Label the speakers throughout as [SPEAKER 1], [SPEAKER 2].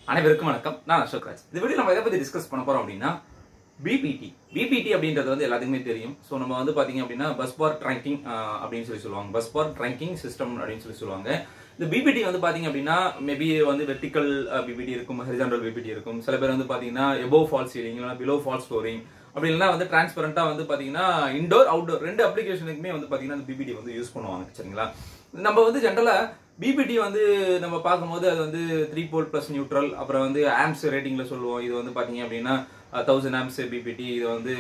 [SPEAKER 1] அனைவருக்கும் வணக்கம் நான் அசோக் ராஜ் இந்த வீடியோ நம்ம எதை பத்தி டிஸ்கஸ் பண்ண போறோம் அப்படின்னா பிபிடி பிபிடி அப்படின்றது வந்து எல்லாத்துக்குமே தெரியும் ஸோ நம்ம வந்து பாத்தீங்க அப்படின்னா பஸ் பார் ட்ரங்கிங் அப்படின்னு சொல்லி சொல்லுவாங்க பஸ் பார் ட்ரங்கிங் சிஸ்டம் அப்படின்னு சொல்லி சொல்லுவாங்க இந்த பிபிடி வந்து பாத்தீங்க அப்படின்னா மேபி வந்து வெர்டிக்கல் பிபிடி இருக்கும் ஹரிசாண்டல் பிபிடி இருக்கும் சில பேர் வந்து பாத்தீங்கன்னா எபோவ் ஃபால் சீலிங் இல்லைனா பிலோ ஃபால் ஸ்டோரிங் அப்படி இல்லைனா வந்து டிரான்ஸ்பரண்டா வந்து பாத்தீங்கன்னா இண்டோர் அவுட்டோர் ரெண்டு அப்ளிகேஷனுக்குமே வந்து பாத்தீங்கன்னா இந்த பிபிடி வந்து யூஸ் பண்ணுவாங்க சரிங்களா நம்ம வந்து ஜென்ரலா பிபிடி வந்து நம்ம பார்க்கும்போது அது வந்து த்ரீ போல் பிளஸ் நியூட்ரல் அப்புறம் வந்து ஆம்ஸ் ரேட்டிங்ல சொல்லுவோம் இது வந்து பாத்தீங்க அப்படின்னா தௌசண்ட் ஆம்ஸ் பிபிடி இது வந்து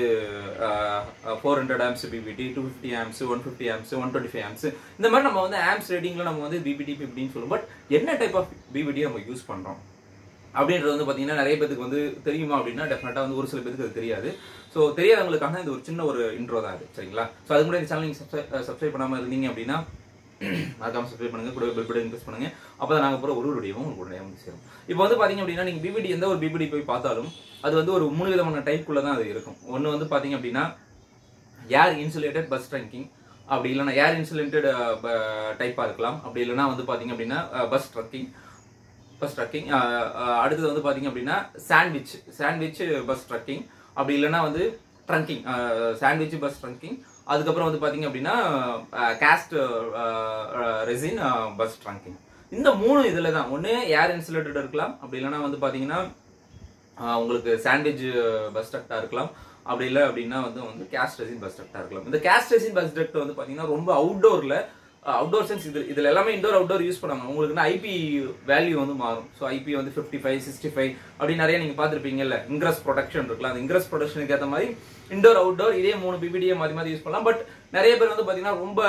[SPEAKER 1] four hundred amps BBT two fifty amps one fifty amps one twenty five amps இந்த மாதிரி நம்ம வந்து ஆம்ஸ் ரேட்டிங்ல நம்ம வந்து பிபிடி பிபிடின்னு சொல்லுவோம் பட் என்ன டைப் ஆஃப் பிபிடி நம்ம யூஸ் பண்றோம் அப்படின்றது வந்து பார்த்தீங்கன்னா நிறைய பேருக்கு வந்து தெரியுமா அப்படின்னா டெஃபினட்டாக வந்து ஒரு சில பேருக்கு அது தெரியாது ஸோ தெரியாதவங்களுக்காக இது ஒரு சின்ன ஒரு இன்ட்ரோ தான் அது சரிங்களா ஸோ அது கூட இந்த சேனல் நீங்கள் சப்ஸ்கிரைப் பண்ணாமல் இருந்தீங்க அப்படின்னா மறக்காம சப்ஸ்கிரைப் பண்ணுங்க கூட பெல் பட்டன் ப்ரெஸ் பண்ணுங்க அப்போ தான் நாங்கள் போகிற ஒரு ஒரு வீடியோவும் உங்களுக்கு உடனே வந்து சேரும் இப்போ வந்து பார்த்தீங்க அப்படின்னா நீங்கள் பிபிடி எந்த ஒரு பிபிடி போய் பார்த்தாலும் அது வந்து ஒரு மூணு விதமான டைப்புக்குள்ள தான் அது இருக்கும் ஒன்று வந்து பார்த்தீங்க அப்படின்னா ஏர் இன்சுலேட்டட் பஸ் ட்ரங்கிங் அப்படி இல்லைன்னா ஏர் இன்சுலேட்டட் டைப்பாக இருக்கலாம் அப்படி இல்லைன்னா வந்து பார்த்தீங்க அப்படின்னா பஸ் ட்ரக்கிங் பஸ் ட்ரக்கிங் அடுத்தது வந்து பார்த்தீங்க அப்படின்னா சாண்ட்விச் சாண்ட்விச் பஸ் ட்ரக்கிங் அப்படி இல்லைன்னா வந்து ட்ரங்கிங் சாண்ட்விச் பஸ் ட்ரங்கிங் அதுக்கப்புறம் வந்து பார்த்தீங்க அப்படின்னா கேஸ்ட் ரெசின் பஸ் ட்ரங்கிங் இந்த மூணு இதில் தான் ஒன்று ஏர் இன்சுலேட்டட் இருக்கலாம் அப்படி இல்லைன்னா வந்து பார்த்தீங்கன்னா உங்களுக்கு சாண்ட்விச் பஸ் டக்டாக இருக்கலாம் அப்படி இல்லை அப்படின்னா வந்து வந்து கேஸ்ட் ரெசின் பஸ் டக்டாக இருக்கலாம் இந்த கேஸ்ட் ரெசின் பஸ் டக்ட் வந்து பார்த்தீங்கன்னா ரொம்ப அவுட்டோரில் அவுட்டோர் சென்ஸ் இது இதில் எல்லாமே இண்டோர் அவுட்டோர் யூஸ் பண்ணுவாங்க உங்களுக்கு ஐபி வேல்யூ வந்து மாறும் ஸோ ஐபி வந்து ஃபிஃப்டி ஃபைவ் சிக்ஸ்டி ஃபைவ் அப்படி நிறைய நீங்கள் பார்த்துருப்பீங்கல்ல இன்க்ரஸ் ப்ரொடக்ஷன் இருக்கலாம் அந்த இன்க்ரஸ் ப்ரொடக்ஷனுக்கு ஏற்ற மாதிரி இண்டோர் அவுட்டோர் இதே மூணு பிபிடியை மாற்றி மாற்றி யூஸ் பண்ணலாம் பட் நிறைய பேர் வந்து பார்த்தீங்கன்னா ரொம்ப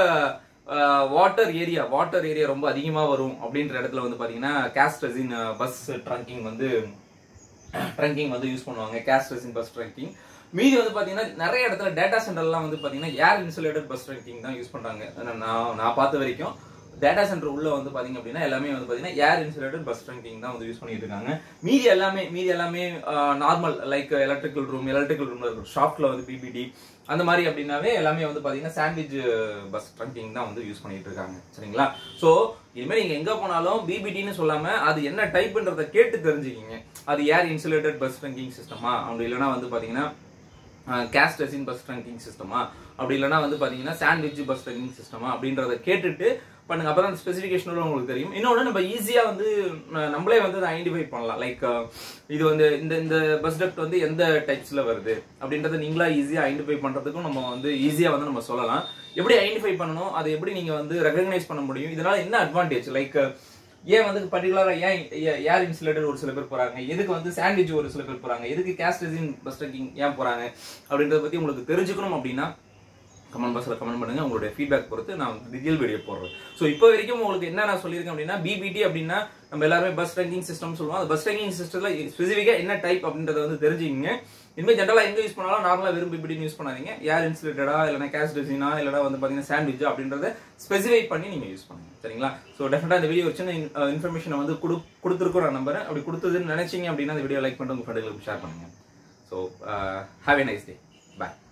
[SPEAKER 1] வாட்டர் ஏரியா வாட்டர் ஏரியா ரொம்ப அதிகமாக வரும் அப்படின்ற இடத்துல வந்து பார்த்தீங்கன்னா கேஸ்ட் ரெசின் பஸ் ட்ரங்கிங் வந்து ட்ரங்கிங் வந்து யூஸ் பண்ணுவாங்க கேஸ்ட் ரெசின் பஸ் ட்ரங்கிங் மீதி வந்து பாத்தீங்கன்னா நிறைய இடத்துல டேட்டா சென்டர்லாம் வந்து பாத்தீங்கன்னா ஏர் இன்சுலேட்டட் பஸ் ட்ரங்கிங் தான் யூஸ் பண்றாங்க நான் நான் பார்த்த வரைக்கும் டேட்டா சென்டர் உள்ள வந்து பாத்தீங்க அப்படின்னா எல்லாமே வந்து பாத்தீங்கன்னா ஏர் இன்சுலேட்டட் பஸ் ட்ரங்கிங் தான் வந்து யூஸ் பண்ணிட்டு இருக்காங்க மீதி எல்லாமே மீதி எல்லாமே normal like electrical room electrical ரூம்ல இருக்கும் ஷாப்ல வந்து பிபிடி அந்த மாதிரி அப்படின்னாவே எல்லாமே வந்து பாத்தீங்கன்னா சாண்ட்விச் பஸ் ட்ரங்கிங் தான் வந்து யூஸ் பண்ணிட்டு இருக்காங்க சரிங்களா சோ இனிமேல் நீங்க எங்க போனாலும் பிபிடின்னு சொல்லாம அது என்ன டைப்ன்றத கேட்டு தெரிஞ்சுக்கிங்க அது ஏர் இன்சுலேட்டட் பஸ் ட்ரங்கிங் சிஸ்டமா அப்படி இல்லைன்னா வந்து பாத்தீங்கன்னா கேஸ்ட் ரெசின் பஸ் ட்ரங்கிங் சிஸ்டமா அப்படி இல்லைனா வந்து பாத்தீங்கன்னா சாண்ட்விச் பஸ் ட்ரங்கிங் சிஸ்டமா அப்படின்றத கேட்டுட்டு பண்ணுங்க அப்பதான் அந்த ஸ்பெசிஃபிகேஷனோட உங்களுக்கு தெரியும் இன்னொன்று நம்ம ஈஸியா வந்து நம்மளே வந்து அதை ஐடென்டிஃபை பண்ணலாம் லைக் இது வந்து இந்த இந்த பஸ் டக்ட் வந்து எந்த டைப்ஸ்ல வருது அப்படின்றத நீங்களா ஈஸியா ஐடென்டிஃபை பண்றதுக்கும் நம்ம வந்து ஈஸியா வந்து நம்ம சொல்லலாம் எப்படி ஐடென்டிஃபை பண்ணணும் அதை எப்படி நீங்க வந்து ரெகனைஸ் பண்ண முடியும் இதனால என்ன அட்வான்டேஜ் லைக் ஏன் வந்து பர்டிகுலரா ஏன் ஏர் இன்சுலேட்டட் ஒரு சில பேர் போறாங்க எதுக்கு வந்து சாண்ட்விச் ஒரு சில பேர் போறாங்க எதுக்கு கேஸ்ட் ரெசின் பஸ் ட்ரக்கிங் ஏன் போறாங்க அப்படின்றத பத்தி உங்களுக்கு தெரிஞ்சுக்கணும் அப்படின்னா கமெண்ட் பாக்ஸில் கமெண்ட் பண்ணுங்க உங்களுடைய ஃபீட்பேக் பொறுத்து நான் டீட்டெயில் வீடியோ போடுறேன் ஸோ இப்போ வரைக்கும் உங்களுக்கு என்ன நான் சொல்லியிருக்கேன் அப்படின்னா பிபிடி அப்படின்னா நம்ம எல்லாருமே பஸ் ரேங்கிங் சிஸ்டம் சொல்லுவோம் அந்த பஸ் ரேங்கிங் சிஸ்டத்தில் ஸ்பெசிஃபிக்காக என்ன டைப் அப்படின்றத வந்து தெரிஞ்சுக்கிங்க இனிமேல் ஜென்ரலாக எங்கே யூஸ் பண்ணாலும் நார்மலாக வெறும் பிபிடி யூஸ் பண்ணாதீங்க ஏர் இன்சுலேட்டடா இல்லைனா கேஸ் டெசினா இல்லைனா வந்து பார்த்தீங்கன்னா சாண்ட்விச் அப்படின்றத ஸ்பெசிஃபை பண்ணி நீங்கள் யூஸ் பண்ணுங்க சரிங்களா ஸோ டெஃபினட்டாக இந்த வீடியோ ஒரு சின்ன இன்ஃபர்மேஷனை வந்து கொடு கொடுத்துருக்கோம் நான் நம்புறேன் அப்படி கொடுத்ததுன்னு நினைச்சீங்க அப்படின்னா இந்த வீடியோ லைக் பண்ணிட்டு உங்கள் ஃப்ரெண்டுகளுக்கு ஷேர் பண்ணுங்க so have a nice day bye